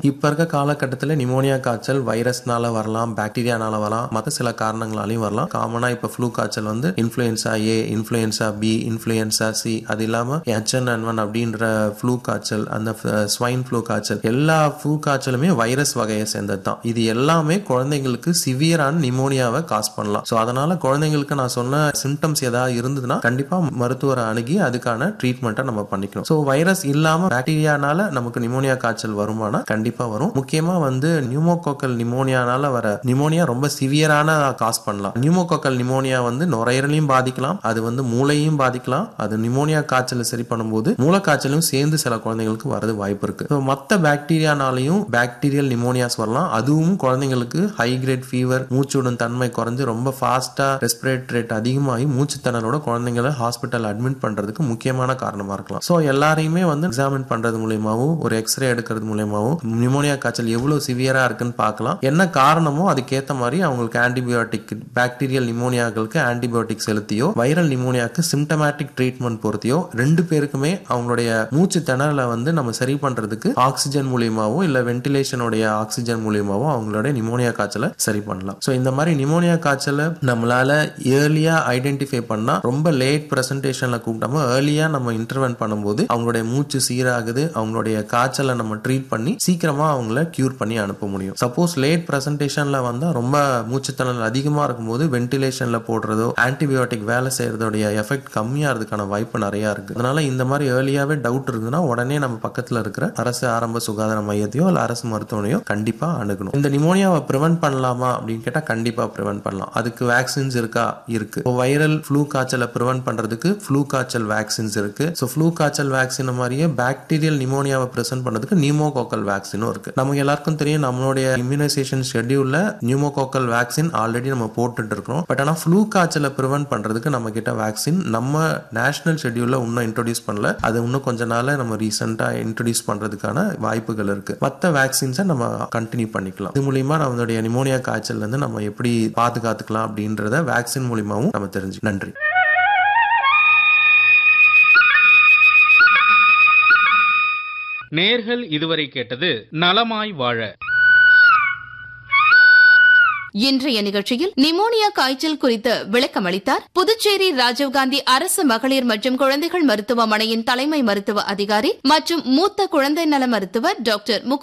இப்ப இருக்க காலகட்டத்தில் நிமோனியா காய்ச்சல் வைரஸ்னால வரலாம் பாக்டீரியானால வரலாம் மற்ற சில காரணங்களாலையும் வரலாம் காமனா இப்ப ஃப்ளூ காய்ச்சல் வந்து influenza A influenza B influenza C அது இல்லாம ஹெச்என் ஒன் அப்படின்ற ஃப்ளூ காய்ச்சல் அந்த ஸ்வைன் ஃப்ளூ காய்ச்சல் எல்லா ஃப்ளூ காய்ச்சலுமே வைரஸ் வகையை சேர்ந்தது தான் இது எல்லாமே குழந்தைங்களுக்கு சிவியரான நிமோனியாவை காஸ் பண்ணலாம் ஸோ அதனால குழந்தைங்களுக்கு நான் சொன்ன சிம்டம்ஸ் ஏதாவது இருந்ததுன்னா கண்டிப்பா மருத்துவரை அணுகி அதுக்கான ட்ரீட்மெண்ட்டை நம்ம பண்ணிக்கணும் ஸோ வைரஸ் இல்லாம பாக்டீரியானால நமக்கு நிமோனியா காய்ச்சல் வருமானா கண்டிப்பா வரும் முக்கியமா வந்து நியூமோகோக்கல் நிமோனியானால வர நிமோனியா ரொம்ப சிவியரான காஸ் பண்ணலாம் நியூமோகோக்கல் நிமோனியா வந்து நுரையீரலையும் பாதிக்கலாம் அது வந்து மூளையும் பாதிக்கலாம் அது நிமோனியா காய்ச்சலை சரி பண்ணும்போது மூளைக்காய்ச்சலும் சேர்ந்து சில குழந்தைங்களுக்கு வரது வாய்ப்பு இருக்கு ஸோ மற்ற பாக்டீரியானாலையும் பாக்டீரியல் நிமோனியாஸ் வரலாம் அதுவும் குழந்தைங்களுக்கு ஹை கிரேட் ஃபீவர் மூச்சுடன் தன்மை குறைஞ்சு ரொம்ப ஃபாஸ்டா ரெஸ்பிரேட் ரேட் அதிகமாகி மூச்சு திணறலோட குழந்தைங்களை ஹாஸ்பிட்டல் அட்மிட் பண்றதுக்கு முக்கியமான காரணமா இருக்கலாம் ஸோ எல்லாரையுமே வந்து எக்ஸாமின் பண்றது மூலியமாவும் ஒரு எக்ஸ்ரே எடுக்கிறது மூலியமாவும் நிமோனியா காய்ச்சல் எவ்வளவு சிவியரா இருக்குன்னு பார்க்கலாம் என்ன காரணமோ அதுக்கேற்ற மாதிரி அவங்களுக்கு ஆன்டிபயோட்டிக் பாக்டீரியல் நிமோனியாக்களுக்கு ஆன்டிபயோட்டிக் செலுத்தியோ வைரல் நிமோனியாக்கு சிம்டமேட்டிக் ட்ரீட்மெண்ட் பொறுத்தியோ ரெண்டு பேருக்குமே அவங்களுடைய மூச்சு திணறலை வந்து நம்ம சரி பண்றதுக்கு ஆக்சிஜன் மூலியமாவோ இல்ல வென்டிலேஷனுடைய ஆக்சிஜன் மூலியமாவோ அவங்களுடைய நிமோனியா காய்ச்சலை சரி பண்ணலாம் ஸோ இந்த மாதிரி நிமோனியா காய்ச்சலை நம்மளால ஏர்லியா ஐடென்டிஃபை பண்ணா ரொம்ப லேட் பிரசன்டேஷன்ல கூப்பிட்டாம ஏர்லியா நம்ம இன்டர்வென்ட் பண்ணும்போது அவங்களுடைய மூச்சு சீராகுது அவங்களுடைய காய்ச்சலை நம்ம ட்ரீட் பண்ணி சீக்கிரமா அவங்கள கியூர் பண்ணி அனுப்ப முடியும் சப்போஸ் லேட் பிரசன்டேஷன்ல வந்தா ரொம்ப மூச்சுத்திணறல் அதிகமா இருக்கும்போது வென்டிலேஷன்ல போடுறதோ ஆன்டிபயோட்டிக் வேலை செய்யறதோடைய எஃபெக்ட் கம்மியா இருக்கிறதுக்கான வாய்ப்பு நிறைய இருக்கு அதனால இந்த மாதிரி ஏர்லியாவே டவுட் இருக்குதுன்னா உடனே நம்ம பக்கத்துல இருக்கிற அரசு ஆரம்ப சுகாதார மையத்தையோ இல்ல அரசு மருத்துவமனையோ கண்டிப்பா அணுகணும் இந்த நிமோனியாவை ப்ரிவென்ட் பண்ணலாமா அப்படின்னு கேட்டா கண்டிப்பா ப்ரிவென்ட் பண்ணலாம் அதுக்கு வேக்சின்ஸ் இருக்கா இருக்கு வைரல் ஃப்ளூ காய்ச்சலை ப்ரிவென்ட் பண்றதுக்கு ஃப்ளூ காய்ச்சல் வேக்சின்ஸ் இருக்கு ஸோ ஃப்ளூ காய்ச்சல் வேக்சின் மாதிரியே பாக்டீரியல் நிமோனியாவை ப்ரெசென்ட் பண்றதுக்கு நியூமோகோக்கல் வேக்சினும் இருக்கு நமக்கு எல்லாருக்கும் தெரியும் நம்மளுடைய இம்யூனைசேஷன் ஷெட்யூல்ல நியூமோகோக்கல் வேக்சின் ஆல்ரெடி நம்ம போட்டுட்டு இருக்கோம் பட் ஆனால் ஃப்ளூ காய்ச்சலை ப்ரிவென்ட் பண்றதுக்கு நம்ம கிட்ட வேக்சின் நம்ம நேஷனல் ஷெட்யூல்ல இன்னும் இன்ட்ரோடியூஸ் பண்ணல அது இன்னும் கொஞ்ச நாள்ல நம்ம ரீசெண்டா இன்ட்ரோடியூஸ் பண்றதுக்கான வாய்ப்புகள் இருக்கு மற்ற வேக்சின்ஸை நம்ம கண்டினியூ பண்ணிக்கலாம் இது மூலியமா நம்மளுடைய நிமோனியா காய்ச்சல் இருந்து நம்ம எப்படி பாதுகாத்துக்கலாம் அப்படின்றத வேக்சின் மூலியமாவும் நம்ம தெரிஞ்சு நன்றி நேர்கள் இதுவரை கேட்டது நலமாய் வாழ இன்றைய நிகழ்ச்சியில் நிமோனியா காய்ச்சல் குறித்து விளக்கம் அளித்தார் புதுச்சேரி ராஜீவ்காந்தி அரசு மகளிர் மற்றும் குழந்தைகள் மருத்துவமனையின் தலைமை மருத்துவ அதிகாரி மற்றும் மூத்த குழந்தை நல மருத்துவர் டாக்டர் முகு